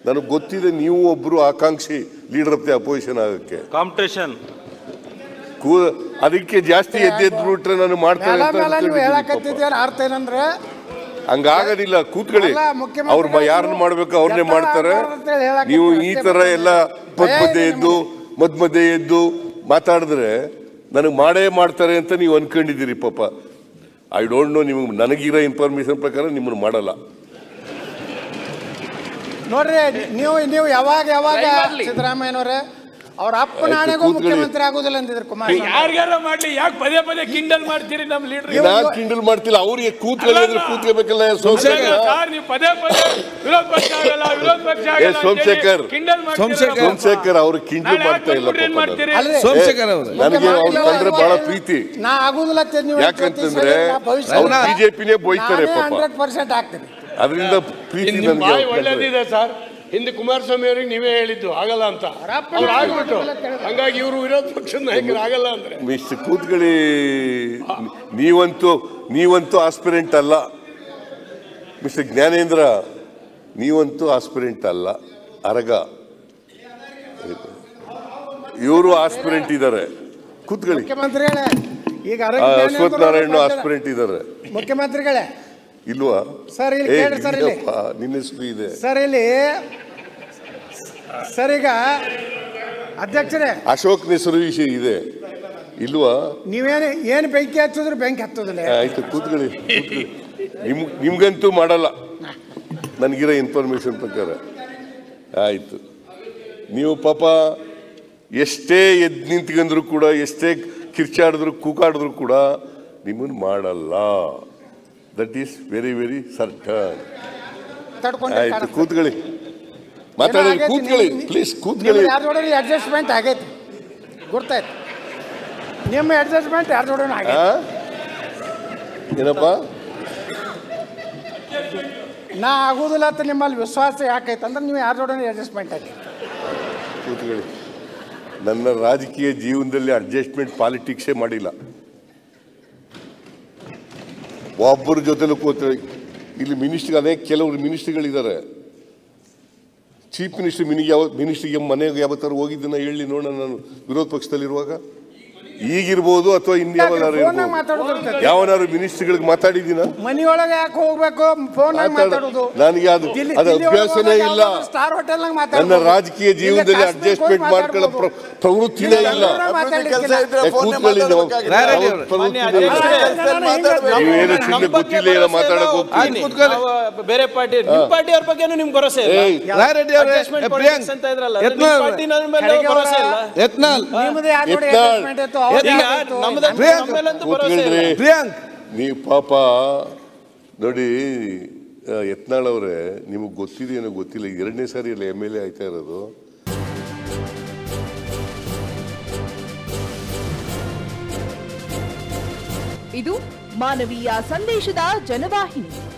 ನನಗೆ ಗೊತ್ತಿದೆ ನೀವು ಒಬ್ಬರು ಆಕಾಂಕ್ಷಿ ಲೀಡರ್ ಆಫ್ ದಿ ಅಪೋಸಿಷನ್ ಆಗಕ್ಕೆ ಕಾಂಪಿಟೇಷನ್ ಕೂ ಅದಕ್ಕೆ ಜಾಸ್ತಿ ಎದ್ದೆದ್ದು ಬಿಟ್ರೆ ನಾನು ಮಾಡ್ತಾರೆ ಮೇಲ ಅಂತ ಮೇಲ ನೀವು ಅನ್ಕೊಂಡಿದ್ದೀನಿ ಪಾಪ. ಹೇಳಕತ್ತಿದ್ದೇನು ಅರ್ಥ ಏನಂದ್ರೆ ಹಂಗಾಗೋದಿಲ್ಲ ಕೂತ್ಕೊಳ್ಳಿ ಅಲ್ಲ, ಮುಖ್ಯಮಂತ್ರಿಗಳು ಅವ್ರ ಯಾರನ್ನ ಮಾಡ್ಬೇಕು ಅವ್ರನ್ನೇ ಎತ್ತರ ಮಾಡ್ತಾರೆ ಆಗ್ಬಾರ್ದು ಅಂತ ಹೇಳಿ ಹೇಳಕ್ಕೆ ನೀವು ಈ ಅಷ್ಟೇ ತರ ಬಿಟ್ರೆ ಎಲ್ಲ ಮದ್ ಭಯ ಮಧ್ಯೆ ಇದೆ ಎದ್ದು ಮದ್ ಮಧ್ಯೆ ಎದ್ದು ಮಾತಾಡಿದ್ರೆ ನನಗೆ ಮಾಡೇ ಮಾಡ್ತಾರೆ ಅಂತ ನೀವು ಅನ್ಕೊಂಡಿದ್ದೀರಿ ಪಾಪ ಐ ಡೋಂಟ್ ನೋ ನಿಮ್ಗೆ ನನಗಿರೋ ಇನ್ಫಾರ್ಮೇಶನ್ ಪ್ರಕಾರ ನಿಮ್ಮನ್ನು ಮಾಡಲ್ಲ ನೋಡ್ರಿ ನೀವು ನೀವು ಯಾವಾಗ ಯಾವಾಗ ಸಿದ್ದರಾಮಯ್ಯನವರೇ ಅವ್ರ ಅಪ್ಪನ ಆಯ್ತು, ಆಣೆಗೂ ಕೂತ್ಕೊಳ್ಳಿ. ಮುಖ್ಯಮಂತ್ರಿ ಆಗುದಿಲ್ಲ ಅಂದಿದ್ರು ಕುಮಾರಸ್ವಾಮಿ ಯಾರಿಗಾರ ಮಾಡ್ಲಿ ಯಾಕೆ ಪದೇ ಪದೇ ಕಿಂಡಲ್ ಮಾಡ್ತೀರಿ ನಮ್ ಲೀಡರ್ ನಾನ್ ಕಿಂಡಲ್ ಮಾಡ್ತಿಲ್ಲ ಅವ್ರಿಗೆ ಕೂತ್ಕೊಳ್ಳಿ ಅಂದ್ರೆ ಕೂತ್ಕೋಬೇಕಲ್ಲ ಸೋಮಶೇಖರ್ ಸರ್ ನೀವು ಪದೇ ಪದೇ ವಿರೋಧ ಪಕ್ಷ ಆಗಲ್ಲ ವಿರೋಧ ಪಕ್ಷ ಏ, ಆಗಲ್ಲ ಸೋಮಶೇಖರ್. ಕಿಂಡಲ್ ಸೋಮಶೇಖರ್. ಸೋಮಶೇಖರ್ ಅವ್ರು ಕಿಂಡಲ್ ನಾಳೆ ಮಾಡ್ತಾ ಇಲ್ಲ ಏನ್ ಪಾಪ ಮಾಡ್ತೀರಿ ಅಲ್ರಿ ಸೋಮಶೇಖರ್ ಅವರು ನನಗೆ ಅವ್ರು ಕಂಡ್ರೆ ಬಹಳ ಪ್ರೀತಿ ನಾ ಆಗುದಿಲ್ಲ ಅಂತ ನೀವು ಯಾಕಂತಂದ್ರೆ ಅವ್ರು ಬಿಜೆಪಿನೇ ಬೋಯ್ತಾರೆ ಪಾಪ ಹಂಡ್ರೆಡ್ ಪರ್ಸೆಂಟ್ ಆಗ್ತೀನಿ ಅದರಿಂದ ಪ್ರೀತಿ ನಿಮ್ ನನಗೆ ಬಾಯಿ ಅವ್ರ ಕಂಡ್ರೆ. ಒಳ್ಳೇದಿದೆ ಸರ್ ಹಿಂದೆ ಕುಮಾರಸ್ವಾಮಿ ಅವ್ರಿಗೆ ನೀವೇ ಹೇಳಿದ್ದು ಆಗಲ್ಲ ಅಂತ ಅವ್ರು ಆಗ್ಬಿಟ್ಟು ಹಂಗಾಗಿ ಇವರು ವಿರೋಧ ಪಕ್ಷದ ನಾಯಕರು ಆಗಲ್ಲ ಅಂದ್ರೆ ಮಿಸ್ಟರ್ ಕೂತ್ಕೊಳ್ಳಿ ನೀವಂತೂ ನೀವಂತೂ ಆಸ್ಪಿರೆಂಟ್ ಅಲ್ಲ ಮಿಸ್ಟರ್ ಜ್ಞಾನೇಂದ್ರ ನೀವಂತೂ ಆಸ್ಪಿರೆಂಟ್ ಅಲ್ಲ ಅರಗ ಇವರು ಆಸ್ಪಿರೆಂಟ್ ಇದ್ದಾರೆ ಕೂತ್ಕೊಳ್ಳಿ ಮುಖ್ಯಮಂತ್ರಿಗಳೇ ಈಗ ಆ, ಆರೋಗ್ಯ ಜ್ಞಾನ ಅಶ್ವಥ್ ಅಂದ್ರು ನಾರಾಯಣ ಮಾತಾಡ- ಆಸ್ಪಿರೆಂಟ್ ಇದ್ದಾರೆ ಮುಖ್ಯಮಂತ್ರಿಗಳೇ ಇಲ್ವಾ ಸರ್, ಇಲ್ಲಿ ಏ, ಕೇಳ್ರಿ ಸರ್, ಇಲ್ಲಿ. ಇದೆಯಪ್ಪ, ನಿನ್ನ ಹೆಸರು ಇದೆ ಸರ್ ಇಲ್ಲಿ ಸರ್ ಈಗ ಅಧ್ಯಕ್ಷರೇ ಅಶೋಕ್ ಹೆಸರು ವಿಷಯ ಇದೆ ಇಲ್ವಾ ನೀವೇನು ಏನು ಬೆಂಕಿ ಹಚ್ಚಿದ್ರು ಬೆಂಕಿ ಹತ್ತೋದಿಲ್ಲ ಆಯ್ತು ಕೂತ್ಕೊಳ್ಳಿ ಕೂತ್ಕೊಳ್ಳಿ. ನಿಮ್ ನಿಮ್ಗಂತೂ ಮಾಡಲ್ಲ ನನಗಿರೋ ಇನ್ಫಾರ್ಮೇಶನ್ ಪ್ರಕಾರ ಆಯ್ತು ನೀವು ಪಾಪ ಎಷ್ಟೇ ಎದ್ದು ನಿಂತ್ಕೊಂಡ್ರು ಕೂಡ ಎಷ್ಟೇ ಕಿರ್ಚಾಡಿದ್ರು ಕೂಕಾಡಿದ್ರು ಕೂಡ ನಿಮ್ಮನ್ನು ಮಾಡಲ್ಲ that is very very certain ತಡ್ಕೊಂಡು ಆಯ್ತು ಕೂತ್ಕೊಳ್ಳಿ ಮಾತಾಡಿ ಕೂತ್ಕೊಳ್ಳಿ ಪ್ಲೀಸ್ ಕೂತ್ಕೊಳ್ಳಿ ಯಾರ ಜೋಡಿ ಅಡ್ಜಸ್ಟ್ಮೆಂಟ್ ಆಗೈತಿ ಗುರ್ತಾಯ್ತು ನಿಮ್ಮ ಅಡ್ಜಸ್ಟ್ಮೆಂಟ್ ಯಾರ ಜೋಡಿ ಆ? ಆಗೈತಿ ಏನಪ್ಪ ನಾ ಆಗುದಿಲ್ಲ ಅಂತ ನಿಮ್ಮಲ್ಲಿ ವಿಶ್ವಾಸ ಯಾಕೈತೆ ಅಂದ್ರೆ ನೀವು ಯಾರ ಜೋಡಿ ಅಡ್ಜಸ್ಟ್ಮೆಂಟ್ ಆಗೈತಿ ಕೂತ್ಕೊಳ್ಳಿ ನನ್ನ ರಾಜಕೀಯ ಜೀವನದಲ್ಲಿ ಅಡ್ಜಸ್ಟ್ಮೆಂಟ್ ಪಾಲಿಟಿಕ್ಸೇ ಮಾಡಿಲ್ಲ ಒಬ್ಬರ ಜೊತೆಲೂ ಕೂತ್ಕೊಳ್ಳಿ ಇಲ್ಲಿ ಮಿನಿಸ್ಟರ್ ಅನೇಕ ಕೆಲವರು ಮಿನಿಸ್ಟ್ರಿಗಳಿದ್ದಾರೆ ಚೀಫ್ ಮಿನಿಸ್ಟರ್ ಮಿನಿಗೆ ಯಾವ ಮಿನಿಸ್ಟ್ರಿಗೆ ಮನೆಗೆ ಯಾವತ್ತಾರು ಹೋಗಿದ್ದನ್ನ ಹೇಳಿ ನೋಡೋಣ ನಾನು ವಿರೋಧ ಪಕ್ಷದಲ್ಲಿರುವಾಗ ಈಗಿರ್ಬೋದು ಅಥವಾ ಇನ್ಯಾವನಾರು ಫೋನ್ನಾಗ ಇರ್ಬೋದು ಮಾತಾಡೋದಿರ್ತೈತಿ ಯಾವನಾರು ಮಿನಿಸ್ಟ್ರಿಗಳಿಗೆ ಮಾತಾಡಿದ್ದೀನ ಮನಿಯೊಳಗೆ ಯಾಕೆ ಹೋಗ್ಬೇಕು ಫೋನ್ನಾಗ ಮಾತಾಡ- ಮಾತಾಡೋದು ನನಗೆ ಅದು ದಿಲ್ಲಿ- ಅದು ದಿಲ್ಲಿ ಒಳಗೆ ಅಭ್ಯಾಸನೇ ಹೋದಾಗ ಇಲ್ಲ ಯಾವ್ದಾದ್ರು ಸ್ಟಾರ್ ಹೋಟೆಲ್ನಾಗ ನನ್ನ ಮಾತಾಡ್ಬೋದು. ರಾಜಕೀಯ ಜೀವನದಲ್ಲಿ ಇಲ್ಲಿ ಕಾಶ್ಮೀರಕ್ಕೆ ಅಡ್ಜಸ್ಟ್ಮೆಂಟ್ ಹೋಗಿ ಮಾಡ್ಕೊಳ್ಳೋ ಪ್ರ- ಮಾತಾಡ್ಬೋದು. ಪ್ರವೃತ್ತಿನೇ ಇಲ್ಲ ಇಲ್ಲಿ ಮಾತಾಡ್ಲಿಕ್ಕಿಲ್ಲ. ಏ, ಕೂತ್ಕೊಳ್ಳಿ ನಾವು ರಾಯರೆಡ್ಡಿ ಯಾವ ಅವ್ರೆ. ಪ್ರವೃತ್ತಿ ಮಾನ್ಯ ಇಲ್ಲ. ಅಧ್ಯಕ್ಷರೇ, ನೀವೇನು ಸುಮ್ಮನೆ ಗೊತ್ತಿಲ್ಲ ಏನೋ ಮಾತಾಡಕ್ ಹೋಗ್ತೀವಿ ಆಯ್ತು, ಕೂತ್ಕೊಳ್ಳಿ. ನಾವು ಬೇರೆ ಪಾರ್ಟಿ ನಿಮ್ ಪಾರ್ಟಿ ಅವ್ರ ಬಗ್ಗೆನೂ ನಿಮ್ಗೆ ಭರೋಸೆ ಇಲ್ಲ ಏಯ್, ರಾಯರೆಡ್ಡಿ ಅವರೇ Adjustment ಪ್ರಿಯಾಂಕ್ politics ಅಂತ ಇದ್ರಲ್ಲ ಅದು ನಿಮ್ ಯತ್ನಾಳ್ ಪಾರ್ಟಿ ನನ್ನ ಮೇಲೆ ಖರ್ಗೆ ಭರೋಸೆ ಇಲ್ಲ ಅವರ- ಯತ್ನಾಳ್ ನಿಮ್ಮದು ಯಾರ ಜೋಡಿ ಎತ್ನಾಳ್. adjustment ಇತ್ತು, ಅವ್ರ್ದು ಈಗ ಯಾವ್ದು ಇತ್ತು? ನಮ್ದು ಪ್ರಿಯಾಂಕ್. ನಮ್ಮ ಮೇಲಂತೂ ಭರೋಸೆ ಇಲ್ಲ ಕೂತ್ಕೊಳ್ರಿ ಪ್ರಿಯಾಂಕ್ ನೀವು ಪಾಪ ನೋಡಿ ಆ, ಯತ್ನಾಳ್ ಅವರೇ ನಿಮಗೆ ಗೊತ್ತಿದೆಯೇನೋ ಗೊತ್ತಿಲ್ಲ ಎರಡನೇ ಸಾರಿ ಅಲ್ಲ ಎಮ್ ಎಲ್ ಎ ಆಯ್ತಾ ಇರೋದು ಇದು ಮಾನವೀಯ ಸಂದೇಶದ ಜನವಾಹಿನಿ